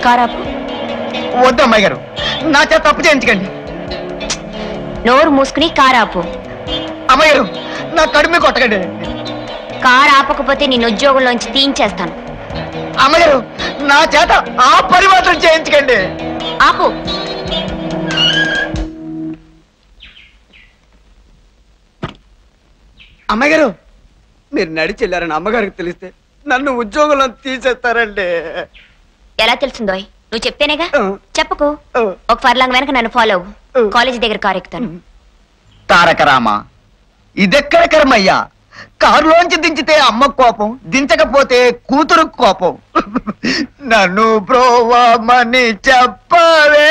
కారాపు వద్దు అమ్మాయి గారు నా చేత తప్పు చేయించకండి నోరు మూసుకుని కారాపు అమ్మాయి గారు నా కడుపు కొట్టకండి కారు ఆపకపోతే నేను ఉద్యోగంలోంచి తీయించేస్తాను అమ్మాయి గారు నా చేత ఆ పని మాత్రం చేయించకండి ఆపు అమ్మాయి గారు మీరు నడిచి వెళ్ళారని అమ్మగారికి తెలిస్తే నన్ను ఉద్యోగంలో తీసేస్తారండి ఎలా తెలిసిందోయ్ నువ్వు చెప్తేనేగా ఆ. చెప్పకు ఆ. ఒక ఫర్లాంగ్ వెనక నన్ను ఫాలో అవ్వు ఆ. కాలేజీ దగ్గర కారు ఎక్కుతాను తారక రామ ఇదెక్కడ కర్మయ్యా కారులోంచి దించితే అమ్మ కోపం దించకపోతే కూతురు కోపం నన్ను బ్రోవమని చెప్పవే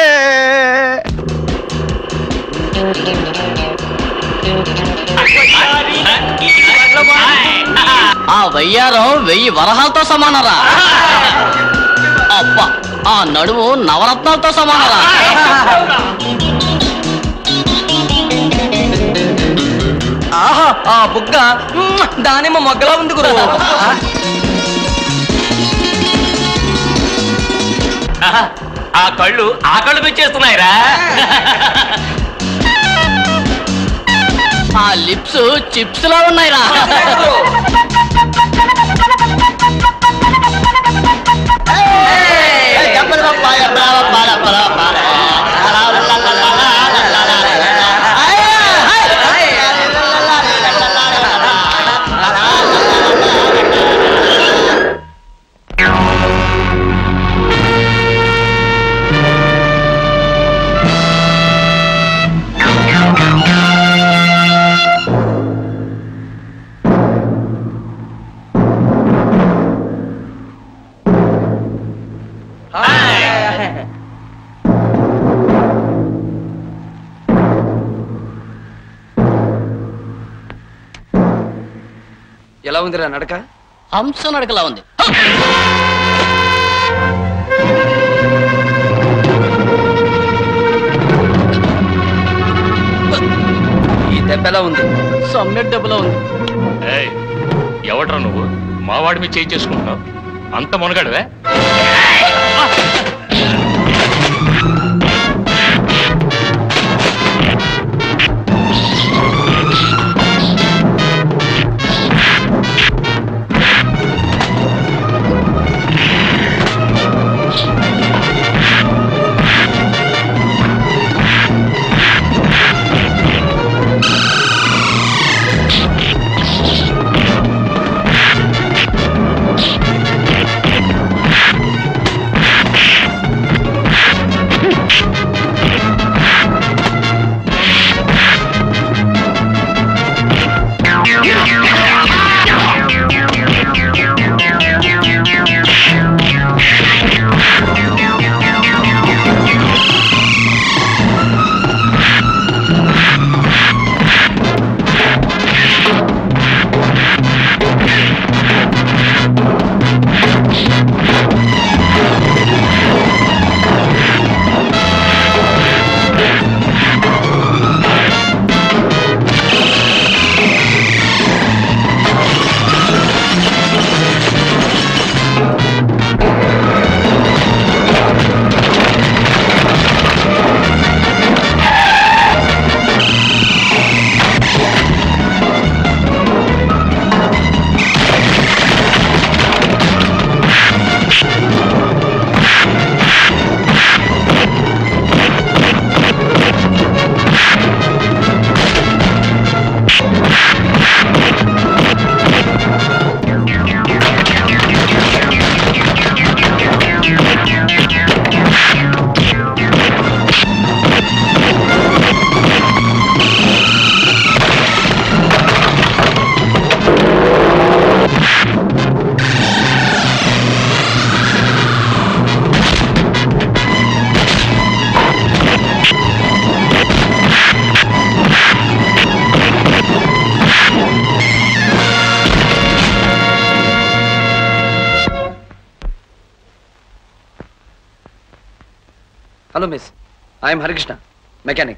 ఆ వయ్యారం వెయ్యి వరహాలతో సమానరా అబ్బా ఆ నడుము నవరత్నాలతో సమానరా ఆహా ఆ బుగ్గ మ్మ్, దానిమ్మ మొగ్గలా ఉంది గురు ఆ కళ్ళు ఆ కళ్ళు పెంచేస్తున్నాయిరా ఆ లిప్స్ చిప్స్ లా ఉన్నాయిరా ఎలా ఉందిరా నడక హంస నడకలా ఉంది ఈ దెబ్బ ఎలా ఉంది సమ్మెట్ డబ్బులో ఉంది ఏయ్, ఎవడ్రా నువ్వు మావాడి మీద చేయి చేసుకుంటున్నావు అంత మునగాడువే hello miss I'm Harikrishna mechanic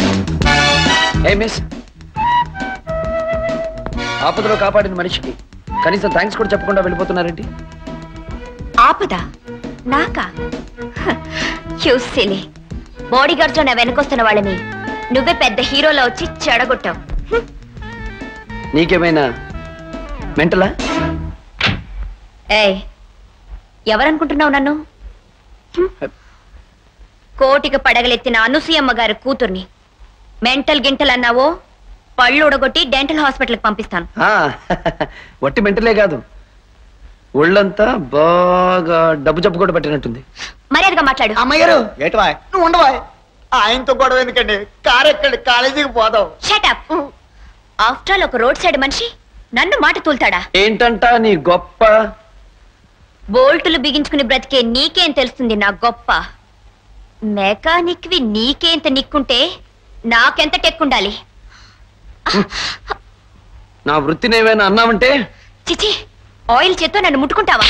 ఏ మిస్ ఆపదలో కాపాడిన మనిషికి కనీసం థ్యాంక్స్ కూడా చెప్పకుండా వెళ్ళిపోతున్నారేంటి ఆపద నాకా చూసిలే బాడీ గార్డ్స్ నా వెనకొస్తున్న వాళ్ళని నువ్వే పెద్ద హీరోలో వచ్చి చెడగొట్టావు నీకేమైనా మెంటలా ఏయ్ ఎవరనుకుంటున్నావు నన్ను హ్మ్. కోటికి పడగలెత్తిన అనసూయమ్మ గారి కూతుర్ని మెంటల్ గింటల్ అన్నావో పళ్ళు ఉడగొట్టి డెంటల్ హాస్పిటల్కి పంపిస్తాను ఆ, వట్టి మెంటలే కాదు ఒళ్ళంతా బాగా డబ్బు జబ్బు కూడా పట్టినట్టుంది మర్యాదగా మాట్లాడు అమ్మగారు ఏటవా నువ్వు ఉండవా ఆయనతో గొడవ ఎందుకండి కారు ఎక్కండి కాలేజీకి పోదాం షటప్ ఆఫ్టర్ ఆల్ ఒక రోడ్ సైడ్ మనిషి నన్ను మాట తూల్తాడా ఏంటంట నీ గొప్ప బోల్టులు బిగించుకుని బ్రతికే నీకేం తెలుస్తుంది నా గొప్ప మెకానిక్వి నీకేంత నిక్కుంటే నాకెంత టెక్కుండాలి నా వృత్తిని ఏమైనా అన్నావంటే చిచి ఆయిల్ చేత్తో నన్ను ముట్టుకుంటావా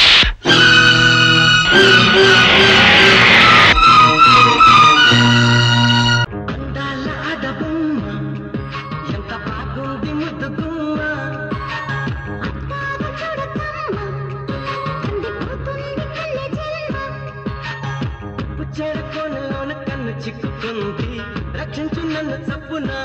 చెడుకోనలోన కన్ను చిక్కుకుంది రక్షించు నన్ను చప్పున